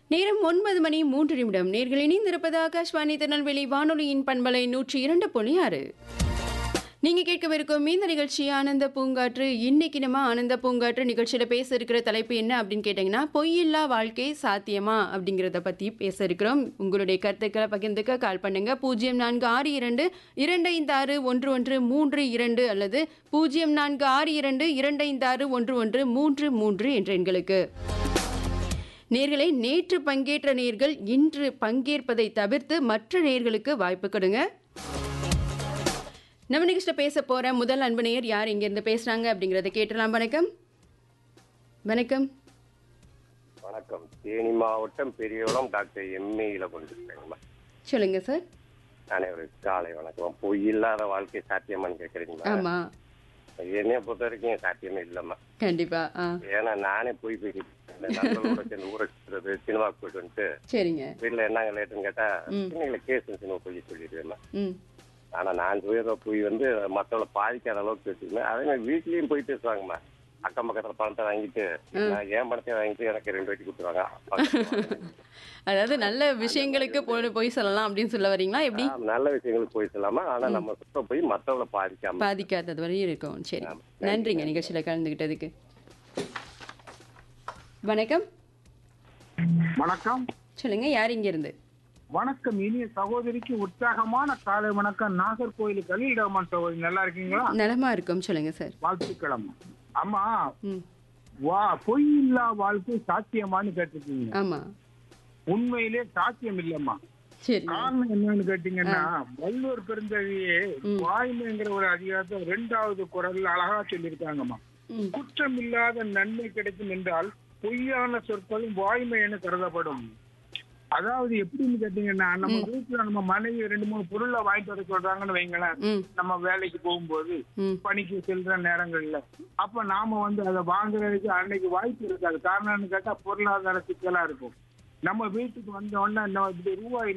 நேரம் ஒன்பது மணி மூன்று நிமிடம் நேர்கள் இணைந்திருப்பது ஆகாஷ்வாணி திருநெல்வேலி வானொலியின் பண்பலை நூற்றி இரண்டு புள்ளி ஆறு நீங்க கேட்கவிருக்கும் இந்த நிகழ்ச்சி ஆனந்த பூங்காற்று இன்னைக்கு நம்ம ஆனந்த பூங்காற்று நிகழ்ச்சியில பேச இருக்கிற தலைப்பு என்ன அப்படின்னு கேட்டீங்கன்னா பொய்யில்லா வாழ்க்கை சாத்தியமா அப்படிங்கிறத பத்தி பேச இருக்கிறோம் உங்களுடைய கருத்துக்களை பகிர்ந்துக்க கால் பண்ணுங்க பூஜ்ஜியம் நான்கு ஆறு இரண்டு இரண்டு ஐந்து ஆறு ஒன்று ஒன்று மூன்று இரண்டு அல்லது பூஜ்ஜியம் நான்கு ஆறு இரண்டு இரண்டு ஐந்து ஆறு ஒன்று ஒன்று மூன்று மூன்று என்ற எண்களுக்கு நேர்களை நேற்று பங்கேற்ற நேர்கள் இன்று பங்கேற்பதை தவிர்த்து மற்ற நேர்களுக்கு வாய்ப்பு கொடுங்க நம்ம நிகழ்ச்சியில் பேச போற முதல் அன்பு நேயர் யார் இங்கிருந்து பேசுறாங்க அப்படிங்கறத கேட்டலாம் வணக்கம் வணக்கம் வணக்கம் தேனி மாவட்டம் பெரியகுளம் டாக்டர் எம்ஏல கொண்டிருக்கேங்கம்மா சொல்லுங்க சார் அனைவருக்கு காலை வணக்கம் பொய் இல்லாத வாழ்க்கை சாத்தியமான்னு கேட்குறீங்களா ஆமா என்னைய பொறுத்த வரைக்கும் சாத்தியமே இல்லைம்மா கண்டிப்பா ஆ ஏன்னா நானே போய் போய் நண்பர்களோட சேர்ந்து ஊரை சுற்றுறது சினிமாவுக்கு போயிட்டு வந்துட்டு சரிங்க வீட்டில் என்னங்க லேட்டுன்னு கேட்டா சின்ன கேஸ் சினிமா போய் சொல்லிடுவேன் ம் ஆனா நான் சுயத போய் வந்து மற்றவங்களை பாதிக்காத அளவுக்கு பேசிக்குவேன் அதே மாதிரி வீட்லயும் போய் பேசுவாங்கம்மா அக்கம் பக்கத்துல பணத்தை வாங்கிட்டு நான் என் பணத்தை வாங்கிட்டு எனக்கு ரெண்டு வாட்டி கொடுத்துருவாங்க அதாவது நல்ல விஷயங்களுக்கு போய் போய் சொல்லலாம் அப்படின்னு சொல்ல வரீங்களா எப்படி ஆ, நல்ல விஷயங்களுக்கு போய் சொல்லாம ஆனா நம்ம சுத்த போய் மத்தவங்கள பாதிக்காம பாதிக்காதது வரையும் இருக்கும் சரி நன்றிங்க நிகழ்ச்சியில கலந்துகிட்டதுக்கு வணக்கம் வணக்கம் சொல்லுங்க யார் இங்க இருந்து வணக்கம் இனிய சகோதரிக்கு உற்சாகமான காலை வணக்கம் நாகர்கோயில் கலீல் ரஹ்மான் சகோதரி நல்லா இருக்கீங்களா நலமா இருக்கும் சொல்லுங்க சார் வாழ்த்துக்களம் அம்மா ம் வா பொய் இல்லா வாழ்க்கை சாத்தியமான்னு கேட்டிருக்கீங்க ஆமா உண்மையிலே சாத்தியம் இல்லம்மா சரி காரணம் என்னன்னு கேட்டீங்கன்னா வள்ளுவர் பெருந்தகையே வாய்மைங்கிற ஒரு அதிகாரத்தை ரெண்டாவது குரல்ல அழகா சொல்லியிருக்காங்கம்மா ம் குற்றம் இல்லாத நன்மை கிடைக்கும் என்றால் பொய்யான சொற்களும் வாய்மை என கருதப்படும் அதாவது எப்படின்னு கேட்டீங்கன்னா நம்ம வீட்டுல நம்ம மனைவி ரெண்டு மூணு பொருளை வாங்கிட்டு வர சொல்றாங்கன்னு வைங்களேன் ம் நம்ம வேலைக்கு போகும்போது ம் பணிக்கு செல்ற நேரங்கள்ல அப்ப நாம வந்து அதை வாங்குறதுக்கு அன்னைக்கு வாய்ப்பு இருக்காது காரணம்னு கேட்டா பொருளாதார சிக்கலா இருக்கும் நம்ம வீட்டுக்கு வந்த உடனே நம்ம இப்படி ரூபாய்